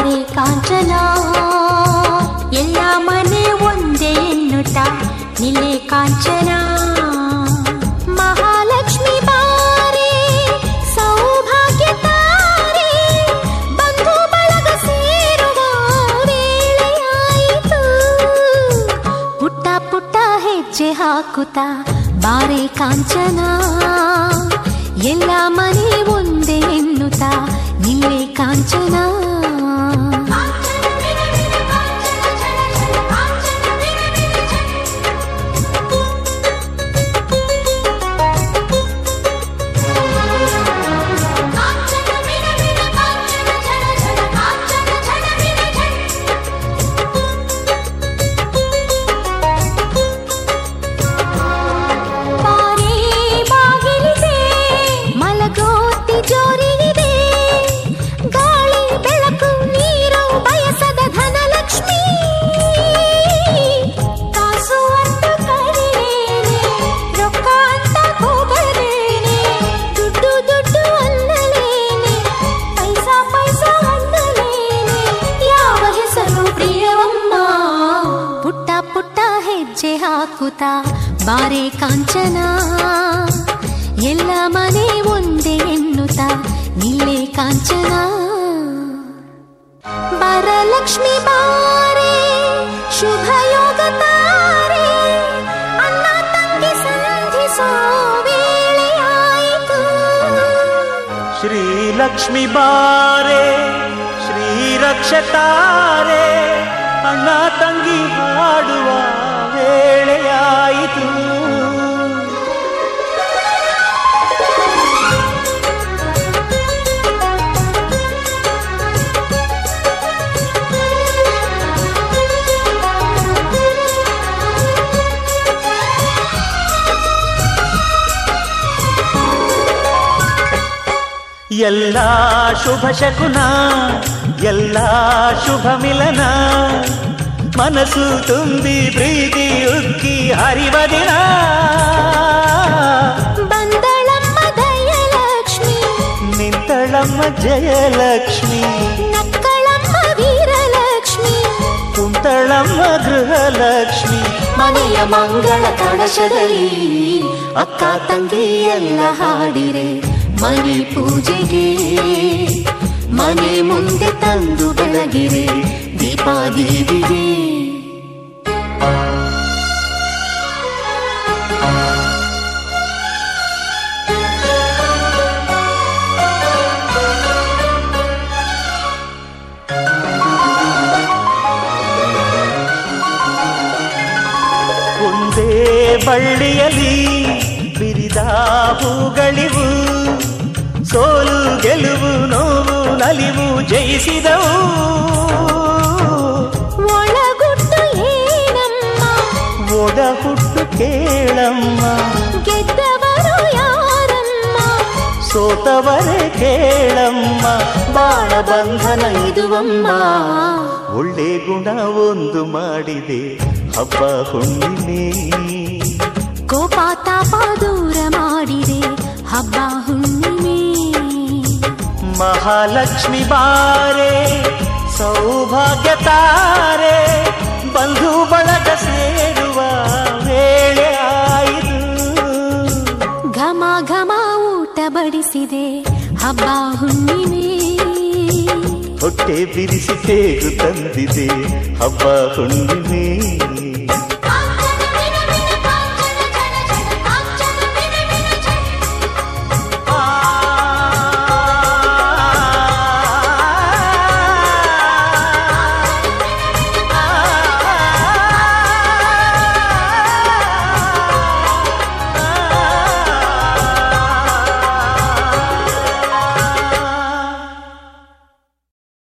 ಬಾರೆ ಕಾಂಚನ ಎಲ್ಲ ಮನೆ ಒಂದೇ ಎನ್ನುತ್ತ ನಿಲೆ ಕಾಂಚನ ಮಹಾಲಕ್ಷ್ಮಿ ಬಾರೆ ಸೌಭಾಗ್ಯ ತಾರೆ ಬಂಧು ಬಳಗ ಸೇರುವ ವೇಳೆಯಾಯಿತು ಪುಟ್ಟ ಪುಟ್ಟ ಹೆಜ್ಜೆ ಹಾಕುತ್ತ ಬಾರೆ ಕಾಂಚನ ಎಲ್ಲ ಮನೆ ಒಂದೇ ಎನ್ನುತ್ತ ನಿಲ್ಲೆ ಕಾಂಚನ ಬಾರೆ ಬಾಗಿಲಿದೆ ಮಲಗೋತಿ ಜೋರಿಗಿದೆ ಗಾಳಿ ಬೆಳಕು ನೀರು ಬಯಸದ ಧನಲಕ್ಷ್ಮಿ ಕಾಸು ಅಂತ ಕರೀರೇನೆ ರೊಕ್ಕ ಅಂತ ಕೂಗಲೇನೆ ದುಡ್ಡು ದುಡ್ಡು ಅನ್ನಲೇನೆ ಪೈಸಾ ಪೈಸಾ ಅನ್ನಲೇನೆ ಯಾವ ಹೆಸರು ಪ್ರಿಯವಮ್ಮ ಪುಟ್ಟ ಪುಟ್ಟ ಹೆಜ್ಜೆ ಹಾಕುತ್ತಾ ಬಾರೆ ಕಾಂಚನ ಎಲ್ಲ ಮನೆ ಒಂದೇ ಎನ್ನುತ್ತ ನಿಲ್ಲೆ ಕಾಂಚನ ಬರಲಕ್ಷ್ಮಿ ಬಾರೆ ಶುಭ ಯೋಗ ತಾರೆ ಅಣ್ಣ ತಂಗಿ ಸಂಧಿಸೋ ವೇಳೆಯಾಯಿತು ಶ್ರೀಲಕ್ಷ್ಮಿ ಬಾರೆ ಶ್ರೀರಕ್ಷತಾರೆ ಅಣ್ಣ ತಂಗಿ ಹಾಡುವ ವೇಳೆಯಾಯಿತು ಎಲ್ಲ ಶುಭ ಶಕುನ ಎಲ್ಲ ಶುಭ ಮಿಲನ ಮನಸ್ಸು ತುಂಬಿ ಪ್ರೀತಿ ಉಕ್ಕಿ ಹರಿವ ದಿನ ಬಂದಳಮ್ಮ ದಯಲಕ್ಷ್ಮಿ ನಿಂತಳಮ್ಮ ಜಯಲಕ್ಷ್ಮಿ ನಕ್ಕಳಮ್ಮ ವೀರಲಕ್ಷ್ಮಿ ಕುಂತಳಮ್ಮ ಗೃಹಲಕ್ಷ್ಮಿ ಮನೆಯ ಮಂಗಳ ಕಳಶದಲ್ಲಿ ಅಕ್ಕ ತಂಗಿ ಎಲ್ಲ ಹಾಡಿರೆ ಮನೆ ಪೂಜೆಗೆ ಮನೆ ಮುಂದೆ ತಂದು ಬೆಳಗಿರೆ ದೀಪಾದೀವಿಗೆ ಒಂದೇ ಬಳ್ಳಿಯಲ್ಲಿ ಬಿರಿದ ಹೂಗಳಿವು ಸೋಲು ಗೆಲುವು ನೋವು ನಲಿವು ಜಯಿಸಿದವು ಒಳಗುಟ್ಟು ಏನಮ್ಮ ಒಡ ಹುಟ್ಟು ಕೇಳಮ್ಮ ಗೆದ್ದವರು ಯಾರಮ್ಮ ಸೋತವರೇ ಕೇಳಮ್ಮ ಬಾಳ ಬಂಧನ ಇದುವಮ್ಮ ಒಳ್ಳೆ ಗುಣ ಒಂದು ಮಾಡಿದೆ ಹಬ್ಬ ಹುಣ್ಣಿಮೆ ಕೋಪ ತಾಪ ದೂರ ಮಾಡಿದೆ ಹಬ್ಬ ಹುಣ್ಣಿಮೆ ಮಹಾಲಕ್ಷ್ಮಿ ಬಾರೆ ಸೌಭಾಗ್ಯ ತಾರೆ ಬಂಧು ಬಳಗ ಸೇರುವ ವೇಳೆ ಆಯಿತು ಘಮ ಘಮ ಊಟ ಬಡಿಸಿದೆ ಹಬ್ಬ ಹುಣ್ಣಿಮೆ ಹೊಟ್ಟೆ ಬಿರಿಸಿ ತೇಗು ತಂದಿದೆ ಹಬ್ಬ ಹುಣ್ಣಿಮೆ